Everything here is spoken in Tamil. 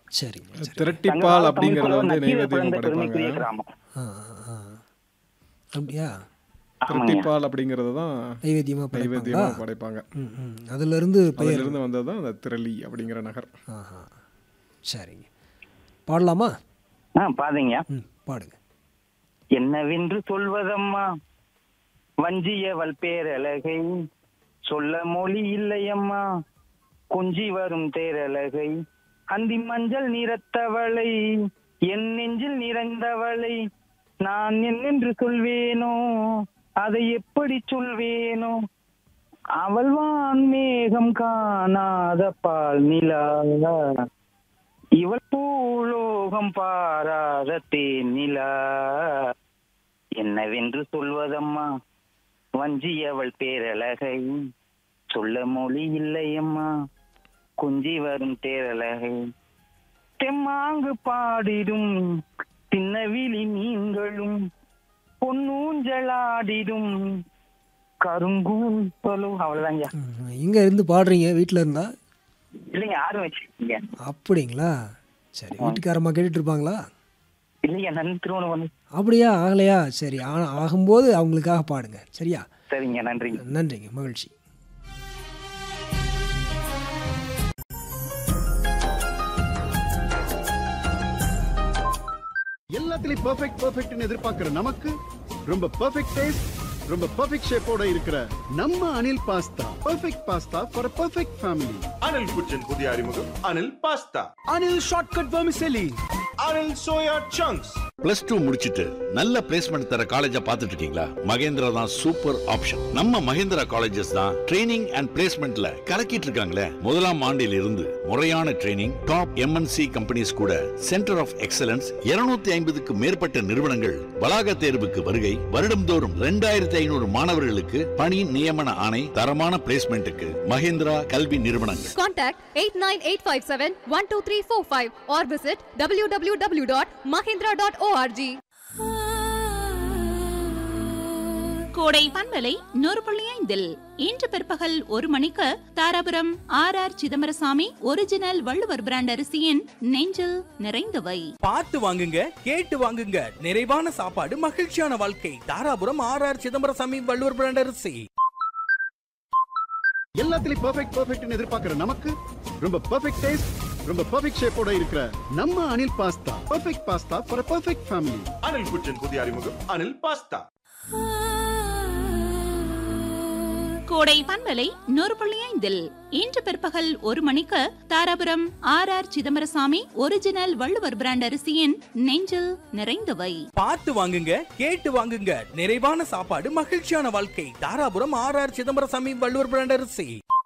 சரிங்க சரி திரட்டிப்பால் அப்படிங்கறது வந்து தமிழ் நைவேத்தியம் குழந்தை பெருமைக்குரிய படைப்பாங்க கிராமம் ஆ ஆ, ஆ. அப்படியா ஆமாங்க திரட்டிப்பால் அப்படிங்கிறது தான் நைவேத்தியமாக நைவேத்தியமா படைப்பாங்களா படைப்பாங்க ம் ம் அதிலிருந்து பெயர் அதிலிருந்து வந்தது தான் அந்த திரளி அப்படிங்கிற நகர் ஆஹா சரிங்க பாடலாமா ஆ பாதீங்க ம் பாடுங்க என்னவென்று சொல்வதம்மா வஞ்சியவள் பேரழகை சொல்ல மொழி இல்லையம்மா கொஞ்சி வரும் தேரழகை அந்தி மஞ்சள் நிறத்தவளை என் நெஞ்சில் நிறைந்தவளை நான் என்னென்று சொல்வேனோ அதை எப்படி சொல்வேனோ அவள் வான் மேகம் காணாத பால் நிலா இவள் பூலோகம் பாராத தேனிலா என்னவென்று சொல்வதம்மா வஞ்சியவள் பேரழகை சொல்ல மொழி இல்லையம்மா குஞ்சி வரும் தேரழகை தெம்மாங்கு பாடிடும் சின்னவிழி மீன்களும் பொன்னூஞ்சலாடிடும் கருங்கூப்பலும் அவ்வளவுதாங்க ம், எங்க இருந்து பாடுறீங்க வீட்டில் இருந்தா இல்லைங்க யாரும் வச்சிருக்கீங்க அப்படிங்களா சரி வீட்டுக்காரம்மா கேட்டுட்டு இருப்பாங்களா இல்லைங்க நன்றி திருவண்ணாமலை அப்படியா ஆகலையா சரி ஆ- ஆகும்போது அவங்களுக்காக பாடுங்க சரியா சரிங்க நன்றிங்க நன்றிங்க மகிழ்ச்சி எல்லாத்துலயும் பெர்ஃபெக்ட் பெர்ஃபெக்ட்னு எதிர்பார்க்கிற நமக்கு ரொம்ப பெர்ஃபெக்ட் டேஸ்ட் ரொம்ப பெர்ஃபெக்ட் ஷேப்போட இருக்கிற நம்ம Anil pasta perfect pasta for perfect family Anil kitchen புதிய அறிமுகம் Anil pasta Anil shortcut vermicelli Anil soya chunks plus two முடிச்சிட்டு நல்ல பிளேஸ்மெண்ட் தர காலேஜா பார்த்துட்டு இருக்கீங்களா மகேந்திரா தான் சூப்பர் ஆப்ஷன் நம்ம மகேந்திரா காலேஜஸ் தான் ட்ரைனிங் அண்ட் பிளேஸ்மெண்ட்ல கலக்கிட்டு இருக்காங்களே முதலாம் ஆண்டில் இருந்து முறையான ட்ரைனிங் டாப் எம்என்சி கம்பெனிஸ் கூட சென்டர் ஆஃப் எக்ஸலன்ஸ் 250 ஐம்பதுக்கு மேற்பட்ட நிறுவனங்கள் வளாக தேர்வுக்கு வருகை வருடம்தோறும் ரெண்டாயிரத்தி ஐநூறு மாணவர்களுக்கு பணி நியமன ஆணை தரமான பிளேஸ்மெண்ட்டுக்கு மகேந்திரா கல்வி நிறுவனங்கள் Contact 89857-12345 or visit www.mahindra.org. கோடை பண்பலை நூறு புள்ளி ஐந்தில் இன்று பிற்பகல் ஒரு மணிக்கு Dharapuram R R Chidambarasamy original Valluvar brand அரிசியின் நெஞ்சில் நிறைந்தவை பார்த்து வாங்குங்க கேட்டு வாங்குங்க நிறைவான சாப்பாடு மகிழ்ச்சியான வாழ்க்கை Dharapuram R R Chidambarasamy Valluvar brand அரிசி எல்லாத்துலயும் பெர்ஃபெக்ட் பெர்ஃபெக்ட்னு எதிர்பார்க்கிற நமக்கு ரொம்ப பெர்ஃபெக்ட் டேஸ்ட் ரொம்ப பெர்ஃபெக்ட் ஷேப்போட இருக்கிற நம்ம Anil pasta perfect pasta for perfect family Anil kitchen புதிய அறிமுகம் அனில் பாஸ்தா கோடை பண்பலை நூறு புள்ளி ஐந்தில் இன்று பிற்பகல் ஒரு மணிக்கு Dharapuram R R Chidambarasamy original Valluvar brand அரிசியின் நெஞ்சில் நிறைந்தவை பார்த்து வாங்குங்க கேட்டு வாங்குங்க நிறைவான சாப்பாடு மகிழ்ச்சியான வாழ்க்கை Dharapuram R R Chidambarasamy Valluvar brand அரிசி